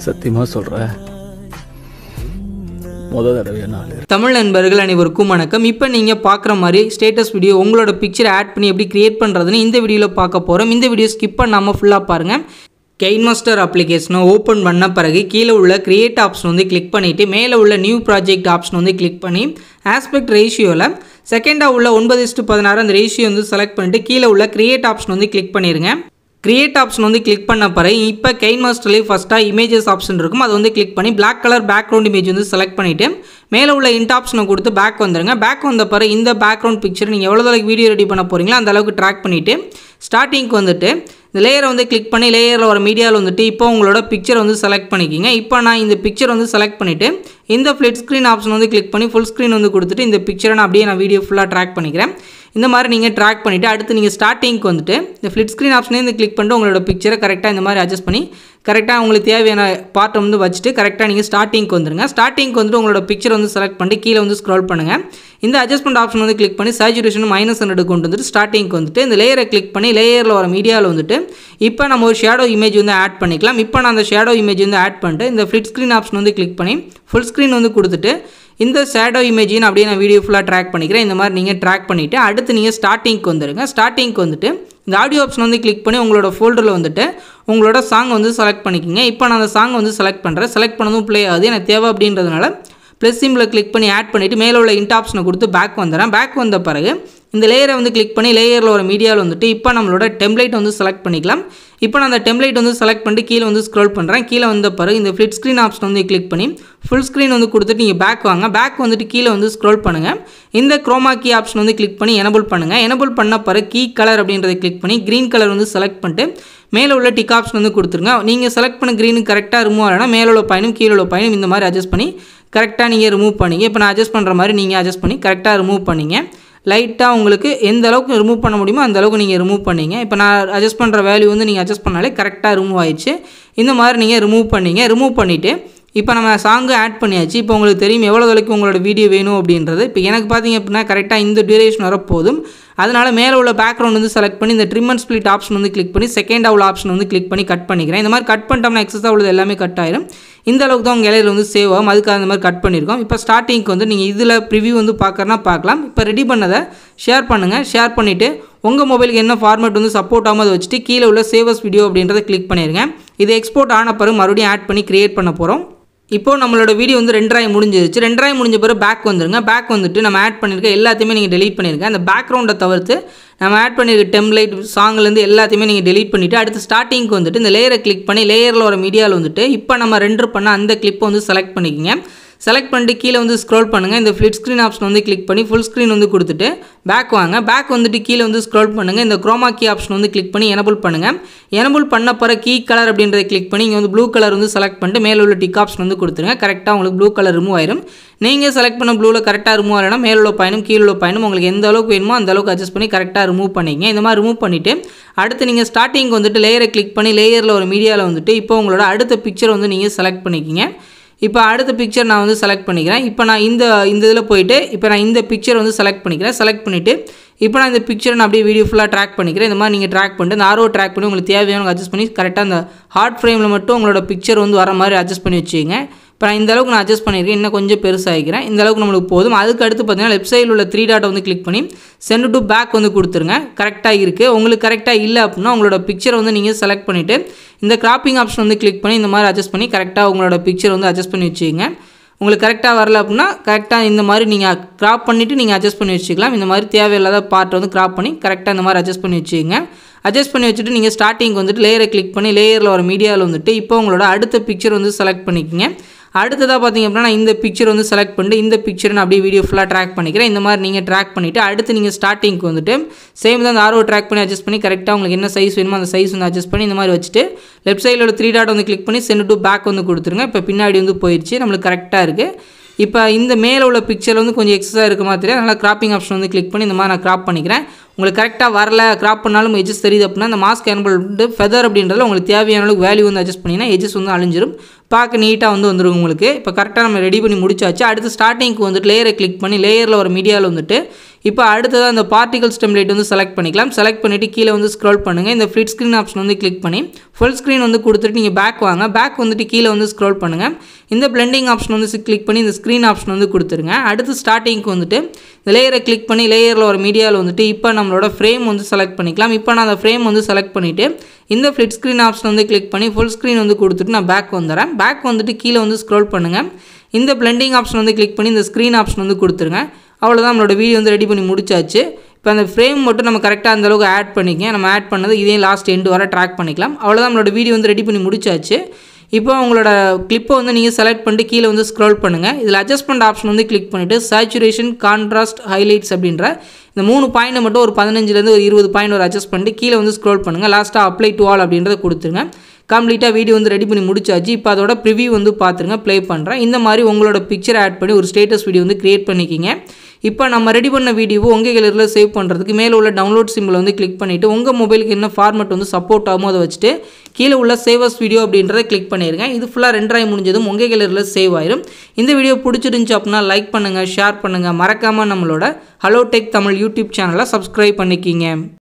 சத்தியமா சொல்கிறேன் முத தடவை நாள் தமிழ் நண்பர்கள் அனைவருக்கும் வணக்கம் இப்போ நீங்கள் பார்க்குற மாதிரி ஸ்டேட்டஸ் வீடியோ உங்களோட பிக்சரை ஆட் பண்ணி எப்படி கிரியேட் பண்ணுறதுன்னு இந்த வீடியோவில் பார்க்க போகிறோம் இந்த வீடியோ ஸ்கிப் பண்ணாமல் ஃபுல்லாக பாருங்கள் கெயின் மாஸ்டர் அப்ளிகேஷனை ஓப்பன் பண்ண பிறகு கீழே உள்ள கிரியேட் ஆப்ஷன் வந்து கிளிக் பண்ணிவிட்டு மேலே உள்ள நியூ ப்ராஜெக்ட் ஆப்ஷன் வந்து கிளிக் பண்ணி ஆஸ்பெக்ட் ரேஷியோவில் செகண்டாக உள்ள ஒன்பது இஸ்டு பதினாறு அந்த ரேஷியோ வந்து செலக்ட் பண்ணிட்டு கீழே உள்ள கிரியேட் ஆப்ஷன் வந்து கிளிக் பண்ணிடுங்க கிரியேட் ஆப்ஷன் வந்து கிளிக் பண்ண பிறகு இப்போ கெயின் மாஸ்டர்லேயே ஃபஸ்ட்டாக இமேஜஸ் ஆப்ஷன் இருக்கும் அது வந்து கிளிக் பண்ணி Black கலர் பேக்ரவுண்ட் இமேஜ் வந்து செலக்ட் பண்ணிவிட்டு மேலே உள்ள இன்ட் ஆப்ஷனை கொடுத்து பேக் வந்துருங்க பேக் வந்த பிறகு இந்த பேக்ரவுண்ட் பிக்சர் நீங்கள் எவ்வளோ அளவுக்கு வீடியோ ரெடி பண்ண போகிறீங்களோ அந்த அளவுக்கு ட்ராக் பண்ணிவிட்டு ஸ்டார்டிங்க்கு வந்துட்டு இந்த லேயரை வந்து கிளிக் பண்ணி லேயரில் வர மீடியாவில் வந்துட்டு இப்போ உங்களோட பிக்சர் வந்து செலக்ட் பண்ணிக்கிங்க இப்போ நான் இந்த பிக்சர் வந்து செலக்ட் பண்ணிவிட்டு இந்த ஃப்ளிட் ஸ்க்ரீன் ஆப்ஷன் வந்து கிளிக் பண்ணி ஃபுல் ஸ்க்ரீன் வந்து கொடுத்துட்டு இந்த பிக்சரை நான் அப்படியே நான் வீடியோ ஃபுல்லாக ட்ராக் பண்ணிக்கிறேன் இந்த மாதிரி நீங்கள் ட்ராக் பண்ணிவிட்டு அடுத்து நீங்கள் ஸ்டார்டிங்க்கு வந்துட்டு இந்த ஃப்ளிட் ஸ்க்ரீன் ஆப்ஷனே இந்த கிளிக் பண்ணிட்டு உங்களோட பிக்சரை கரெக்டாக இந்த மாதிரி அட்ஜஸ்ட் பண்ணி கரெக்டாக உங்களுக்கு தேவையான பார்ட்டை வந்து வச்சுட்டு கரெக்டாக நீங்கள் ஸ்டார்டிங்க்கு வந்துருங்க ஸ்டார்டிங்க்கு வந்துட்டு உங்களோட பிக்சர் வந்து செலக்ட் பண்ணிட்டு கீழே வந்து ஸ்க்ரோல் பண்ணுங்கள் இந்த அட்ஜஸ்ட்மெண்ட் ஆப்ஷன் வந்து கிளிக் பண்ணி சேச்சுரேஷன் மைனஸ் ஹண்ட்ரட் கொண்டு வந்துட்டு ஸ்டார்டிங்க்கு வந்துட்டு இந்த லேயரை கிளிக் பண்ணி லேயரில் வர மீடியாவில் வந்துட்டு இப்போ நம்ம ஒரு ஷேடோ இமேஜ் வந்து ஆட் பண்ணிக்கலாம் இப்போ நான் அந்த ஷேடோ இமேஜ் வந்து ஆட் பண்ணிட்டு இந்த ஃப்ளிட் ஸ்க்ரீன் ஆப்ஷன் வந்து கிளிக் பண்ணி ஃபுல் ஸ்க்ரீன் வந்து கொடுத்துட்டு இந்த ஷேடோ இமேஜையும் அப்படியே நான் வீடியோ ஃபுல்லாக ட்ராக் பண்ணிக்கிறேன் இந்த மாதிரி நீங்கள் ட்ராக் பண்ணிவிட்டு அடுத்து நீங்கள் ஸ்டார்டிங்க்கு வந்துடுங்க ஸ்டார்டிங்க்கு வந்துட்டு இந்த ஆடியோ ஆப்ஷன் வந்து கிளிக் பண்ணி உங்களோட ஃபோல்டரில் வந்துட்டு உங்களோட சாங் வந்து செலக்ட் பண்ணிக்கோங்க இப்போ நான் அந்த சாங் வந்து செலக்ட் பண்ணுறேன் செலக்ட் பண்ணதும் ப்ளே ஆகுது எனக்கு தேவை அப்படின்றதுனால ப்ளஸ் சிம்பில் கிளிக் பண்ணி ஆட் பண்ணிவிட்டு மேலே உள்ள இன்ட் ஆப்ஷனை கொடுத்து பேக் வந்துடுறேன் பேக் வந்த பிறகு இந்த லேயரை வந்து கிளிக் பண்ணி லேயரில் ஒரு மீடியாவில் வந்துட்டு இப்போ நம்மளோட டெம்ப்ளேட் வந்து செலக்ட் பண்ணிக்கலாம் இப்போ நான் அந்த டெம்ப்ளேட் வந்து செலக்ட் பண்ணிட்டு கீழே வந்து ஸ்க்ரோல் பண்ணுறேன் கீழே வந்த பிறகு இந்த ஃப்ளிட் ஸ்க்ரீன் ஆப்ஷன் வந்து கிளிக் பண்ணி ஃபுல் ஸ்க்ரீன் வந்து கொடுத்துட்டு நீங்கள் பேக் வாங்க பேக் வந்துட்டு கீழே வந்து ஸ்க்ரோல் பண்ணுங்கள் இந்த குரோமா கீ ஆப்ஷன் வந்து கிளிக் பண்ணி எனபிள் பண்ணுங்கள் எனபிள் பண்ண பிறகு கீ கலர் அப்படின்றத கிளிக் பண்ணி க்ரீன் கலர் வந்து செலக்ட் பண்ணிட்டு மேலே உள்ள டிக் ஆப்ஷன் வந்து கொடுத்துருங்க நீங்கள் செலக்ட் பண்ண க்ரீனு கரெக்டாக ரிமூவ் ஆகலைன்னா மேலே உள்ள பயணம் கீழே உள்ள பயணம் இந்த மாதிரி அட்ஜஸ்ட் பண்ணி கரெக்டாக நீங்கள் ரிமூவ் பண்ணிங்க இப்போ நான் அட்ஜஸ்ட் பண்ணுற மாதிரி நீங்கள் அட்ஜஸ்ட் பண்ணி கரெக்டாக ரிமூவ் பண்ணிங்க லைட்டாக உங்களுக்கு எந்த அளவுக்கு ரிமூவ் பண்ண முடியுமோ அந்த அளவுக்கு நீங்கள் ரிமூவ் பண்ணீங்க இப்போ நான் அட்ஜஸ்ட் பண்ணுற வேல்யூ வந்து நீங்கள் அட்ஜஸ்ட் பண்ணாலே கரெக்டாக ரிமூவ் ஆயிடுச்சு இந்த மாதிரி நீங்கள் ரிமூவ் பண்ணீங்க ரிமூவ் பண்ணிவிட்டு இப்போ நம்ம சாங்கு ஆட் பண்ணியாச்சு இப்போ உங்களுக்கு தெரியும் எவ்வளோ அளவுக்கு உங்களோட வீடியோ வேணும் அப்படின்றது இப்போ எனக்கு பார்த்தீங்க அப்படின்னா கரெக்டாக இந்த டியூரேஷன் வரப்போதும் அதனால் மேலே உள்ள பேக்ரவுண்ட் வந்து செலக்ட் பண்ணி இந்த ட்ரிம் அண்ட் ஸ்ப்ளிட் ஆப்ஷன் வந்து கிளிக் பண்ணி செகண்ட் உள்ள ஆப்ஷன் வந்து கிளிக் பண்ணி கட் பண்ணிக்கிறேன் இந்த மாதிரி கட் பண்ணிட்டோம்னா எக்ஸஸாக உள்ளது எல்லாமே கட் ஆயிரும் இந்த அளவுக்கு தான் உங்கள் இலையில வந்து சேவ் ஆகும் அதுக்கு அந்த மாதிரி கட் பண்ணியிருக்கோம் இப்போ ஸ்டார்டிங்க்கு வந்து நீங்கள் இதில் ப்ரிவ்யூ வந்து பார்க்கறனா பார்க்கலாம் இப்போ ரெடி பண்ணதை ஷேர் பண்ணுங்கள் ஷேர் பண்ணிவிட்டு உங்கள் மொபைலுக்கு என்ன ஃபார்மேட் வந்து சப்போர்ட் ஆகாமல் அதை வச்சுட்டு கீழே உள்ள சேவஸ் வீடியோ அப்படின்றத கிளிக் பண்ணிடுங்க இது எக்ஸ்போர்ட் ஆன பிறகு மறுபடியும் ஆட் பண்ணி கிரியேட் பண்ண போகிறோம் இப்போ நம்மளோட வீடியோ வந்து ரெண்டாயிரம் முடிஞ்சிருச்சு ரெண்டாயிரம் முடிஞ்ச பிறகு பேக் வந்துருங்க பேக் வந்துட்டு நம்ம ஆட் பண்ணியிருக்க எல்லாத்தையுமே நீங்கள் டெலீட் பண்ணியிருக்க அந்த பேக்ரவுண்டை தவிர்த்து நம்ம ஆட் பண்ணியிருக்க டெம்ப்ளைட் சாங்லேருந்து எல்லாத்தையுமே நீங்கள் டெலீட் பண்ணிவிட்டு அடுத்து ஸ்டார்டிங்க்கு வந்துட்டு இந்த லேயரை கிளிக் பண்ணி லேயரில் ஒரு மீடியாவில் வந்துட்டு இப்போ நம்ம ரெண்டர் பண்ண அந்த கிளிப்பை வந்து செலக்ட் பண்ணிக்கோங்க செலக்ட் பண்ணிட்டு கீழே வந்து ஸ்க்ரோல் பண்ணுங்கள் இந்த ஃப்ளிட் ஸ்க்ரீன் ஆப்ஷன் வந்து கிளிக் பண்ணி ஃபுல் ஸ்க்ரீன் வந்து கொடுத்துட்டு பேக் வாங்க பேக் வந்துட்டு கீழே வந்து ஸ்க்ரோல் பண்ணுங்கள் இந்த குரோமா கீ ஆப்ஷன் வந்து கிளிக் பண்ணி எனபிள் பண்ணுங்கள் எனபிள் பண்ண பிறகு கீ கலர் அப்படின்றத கிளிக் பண்ணி இங்கே வந்து ப்ளூ கலர் வந்து செலக்ட் பண்ணிட்டு மேலே உள்ள டிக் ஆப்ஷன் வந்து கொடுத்துருங்க கரெக்டாக உங்களுக்கு ப்ளூ கலர் ரிமூவ் ஆயிரும் நீங்கள் செலக்ட் பண்ண ப்ளூவில் கரெக்டாக ரிமூவ் ஆகலைன்னா மேலே உள்ள பயணம் கீழே உள்ள பயணம் உங்களுக்கு எந்த அளவுக்கு வேணுமோ அந்த அளவுக்கு அட்ஜஸ்ட் பண்ணி கரெக்டாக ரிமூவ் பண்ணிங்க இந்த மாதிரி ரிமூவ் பண்ணிவிட்டு அடுத்து நீங்கள் ஸ்டார்டிங் வந்துட்டு லேயரை கிளிக் பண்ணி லேயரில் ஒரு மீடியாவில் வந்துட்டு இப்போ உங்களோட அடுத்த பிக்சர் வந்து நீங்கள் செலக்ட் பண்ணிக்கிங்க இப்போ அடுத்த பிக்சர் நான் வந்து செலக்ட் பண்ணிக்கிறேன் இப்போ நான் இந்த இந்த இதில் போயிட்டு இப்போ நான் இந்த பிக்சர் வந்து செலக்ட் பண்ணிக்கிறேன் செலக்ட் பண்ணிவிட்டு இப்போ நான் இந்த பிக்சரை நான் அப்படியே வீடியோ ஃபுல்லாக ட்ராக் பண்ணிக்கிறேன் இந்த மாதிரி நீங்கள் ட்ராக் பண்ணிட்டு இந்த ஆர்ஓ ட்ராக் பண்ணி உங்களுக்கு தேவையான அட்ஜஸ்ட் பண்ணி கரெக்டாக அந்த ஹார்ட் ஃப்ரேமில் மட்டும் உங்களோட பிக்சர் வந்து வர மாதிரி அட்ஜஸ்ட் பண்ணி வச்சுங்க இப்போ நான் இந்த அளவுக்கு நான் அட்ஜஸ்ட் பண்ணியிருக்கேன் இன்னும் கொஞ்சம் பெருசாகிக்கிறேன் இந்த அளவுக்கு நம்மளுக்கு போதும் அதுக்கு அடுத்து பார்த்தீங்கன்னா லெஃப்ட் சைடில் உள்ள த்ரீ டாட்டை வந்து கிளிக் பண்ணி சென்ட் டு பேக் வந்து கொடுத்துருங்க கரெக்டாக இருக்குது உங்களுக்கு கரெக்டாக இல்லை அப்படின்னா உங்களோட பிக்சரை வந்து நீங்கள் செலக்ட் பண்ணிவிட்டு இந்த கிராப்பிங் ஆப்ஷன் வந்து கிளிக் பண்ணி இந்த மாதிரி அட்ஜஸ்ட் பண்ணி கரெக்டாக உங்களோட பிக்சர் வந்து அட்ஜஸ்ட் பண்ணி வச்சுக்கோங்க உங்களுக்கு கரெக்டாக வரல அப்படின்னா கரெக்டாக இந்த மாதிரி நீங்கள் க்ராப் பண்ணிவிட்டு நீங்கள் அட்ஜஸ்ட் பண்ணி வச்சுக்கலாம் இந்த மாதிரி தேவையில்லாத பார்ட்டை வந்து க்ராப் பண்ணி கரெக்டாக இந்த மாதிரி அட்ஜஸ்ட் பண்ணி வச்சுக்கோங்க அட்ஜஸ்ட் பண்ணி வச்சுட்டு நீங்கள் ஸ்டார்டிங் வந்துட்டு லேயரை கிளிக் பண்ணி லேயரில் ஒரு மீடியாவில் வந்துட்டு இப்போ உங்களோட அடுத்த பிக்சர் வந்து செலக்ட் பண்ணிக்கோங்க அடுத்ததாக பார்த்தீங்க அப்படின்னா நான் இந்த பிக்சர் வந்து செலக்ட் பண்ணிட்டு இந்த பிக்சரை நான் அப்படியே வீடியோ ஃபுல்லாக ட்ராக் பண்ணிக்கிறேன் இந்த மாதிரி நீங்கள் ட்ராக் பண்ணிவிட்டு அடுத்து நீங்கள் ஸ்டார்டிங்க்கு வந்துட்டு சேம் தான் அந்த ஆர்ஓ ட்ராக் பண்ணி அட்ஜஸ்ட் பண்ணி கரெக்டாக உங்களுக்கு என்ன சைஸ் வேணுமோ அந்த சைஸ் வந்து அட்ஜஸ்ட் பண்ணி இந்த மாதிரி வச்சுட்டு லெஃப்ட் சைடில் ஒரு த்ரீ டாட் வந்து கிளிக் பண்ணி சென்ட் டு பேக் வந்து கொடுத்துருங்க இப்போ பின்னாடி வந்து போயிடுச்சு நம்மளுக்கு கரெக்டாக இருக்குது இப்போ இந்த மேலே உள்ள பிக்சர் வந்து கொஞ்சம் எக்ஸஸாக இருக்க மாதிரி தெரியும் அதனால் கிராப்பிங் ஆப்ஷன் வந்து கிளிக் பண்ணி இந்த மாதிரி நான் கிராப் பண்ணிக்கிறேன் உங்களுக்கு கரெக்டாக வரல கிராப் பண்ணாலும் எஜஸ் தெரியுது அப்படின்னா இந்த மாஸ்க் எனபிள் ஃபெதர் அப்படின்றதுல உங்களுக்கு தேவையான அளவுக்கு வேல்யூ வந்து அட்ஜஸ்ட் பண்ணிங்கன்னா எஜஸ் வந்து அழிஞ்சிரும் பார்க்க நீட்டாக வந்து வந்துடும் உங்களுக்கு இப்போ கரெக்டாக நம்ம ரெடி பண்ணி முடிச்சாச்சு அடுத்து ஸ்டார்டிங்க்கு வந்துட்டு லேயரை கிளிக் பண்ணி லேயரில் ஒரு மீடியாவில் வந்துட்டு இப்போ அடுத்ததாக அந்த பார்ட்டிகல்ஸ் டெம்ப்ளேட் வந்து செலக்ட் பண்ணிக்கலாம் செலக்ட் பண்ணிவிட்டு கீழே வந்து ஸ்க்ரோல் பண்ணுங்கள் இந்த ஃபிட் ஸ்க்ரீன் ஆப்ஷன் வந்து கிளிக் பண்ணி ஃபுல் ஸ்க்ரீன் வந்து கொடுத்துட்டு நீங்கள் பேக் வாங்க பேக் வந்துட்டு கீழே வந்து ஸ்க்ரோல் பண்ணுங்கள் இந்த பிளெண்டிங் ஆப்ஷன் வந்து கிளிக் பண்ணி இந்த ஸ்க்ரீன் ஆப்ஷன் வந்து கொடுத்துருங்க அடுத்து ஸ்டார்டிங்க்கு வந்துட்டு இந்த லேயரை கிளிக் பண்ணி லேயரில் ஒரு மீடியாவில் வந்துட்டு இப்போ நம்மளோட ஃப்ரேம் வந்து செலக்ட் பண்ணிக்கலாம் இப்போ நான் அந்த ஃப்ரேம் வந்து செலக்ட் பண்ணிவிட்டு இந்த ஃப்ளிட் ஸ்க்ரீன் ஆப்ஷன் வந்து கிளிக் பண்ணி ஃபுல் ஸ்க்ரீன் வந்து கொடுத்துட்டு நான் பேக் வந்துடுறேன் பேக் வந்துட்டு கீழே வந்து ஸ்க்ரோல் பண்ணுங்கள் இந்த பிளெண்டிங் ஆப்ஷன் வந்து கிளிக் பண்ணி இந்த ஸ்க்ரீன் ஆப்ஷன் வந்து கொடுத்துருங்க அவ்வளோதான் நம்மளோட வீடியோ வந்து ரெடி பண்ணி முடிச்சாச்சு இப்போ அந்த ஃப்ரேம் மட்டும் நம்ம கரெக்டாக அந்தளவுக்கு ஆட் பண்ணிக்க நம்ம ஆட் பண்ணது இதே லாஸ்ட் எண்டு வர ட்ராக் பண்ணிக்கலாம் அவ்வளோதான் நம்மளோட வீடியோ வந்து ரெடி பண்ணி முடிச்சாச்சு இப்போ உங்களோட கிளிப்பை வந்து நீங்கள் செலக்ட் பண்ணிட்டு கீழே வந்து ஸ்க்ரோல் பண்ணுங்கள் இதில் அட்ஜஸ்ட்மெண்ட் ஆப்ஷன் வந்து கிளிக் பண்ணிவிட்டு சேச்சுரேஷன் கான்ட்ராஸ்ட் ஹைலைட்ஸ் அப்படின்ற இந்த மூணு பாயிண்ட் மட்டும் ஒரு பதினஞ்சுலேருந்து ஒரு இருபது பாயிண்ட் ஒரு அட்ஜஸ்ட் பண்ணிட்டு கீழே வந்து ஸ்க்ரோல் பண்ணுங்கள் லாஸ்ட்டாக அப்ளை டு ஆல் அப்படின்றத கொடுத்துருங்க கம்ப்ளீட்டாக வீடியோ வந்து ரெடி பண்ணி முடிச்சாச்சு இப்போ அதோட ப்ரிவியூ வந்து பார்த்துருங்க ப்ளே பண்ணுறேன் இந்த மாதிரி உங்களோட பிக்சர் ஆட் பண்ணி ஒரு ஸ்டேட்டஸ் வீடியோ வந்து க்ரியேட் பண்ணிக்கிங்க இப்போ நம்ம ரெடி பண்ண வீடியோவை உங்கள் கேலரியில் சேவ் பண்ணுறதுக்கு மேலே உள்ள டவுன்லோட் சிம்பிள் வந்து கிளிக் பண்ணிவிட்டு உங்கள் மொபைலுக்கு என்ன ஃபார்மெட் வந்து சப்போர்ட் ஆகுமோ அதை வச்சுட்டு கீழே உள்ள சேவஸ் வீடியோ அப்படின்றத கிளிக் பண்ணிடுங்க இது ஃபுல்லாக ரெண்டராய் முடிஞ்சதும் உங்கள் கேலரியில் சேவ் ஆயிரும் இந்த வீடியோ பிடிச்சிருந்துச்சு அப்படின்னா லைக் பண்ணுங்கள் ஷேர் பண்ணுங்கள் மறக்காமல் நம்மளோட ஹலோ டெக் தமிழ் யூடியூப் சேனலை சப்ஸ்கிரைப் பண்ணிக்கிங்க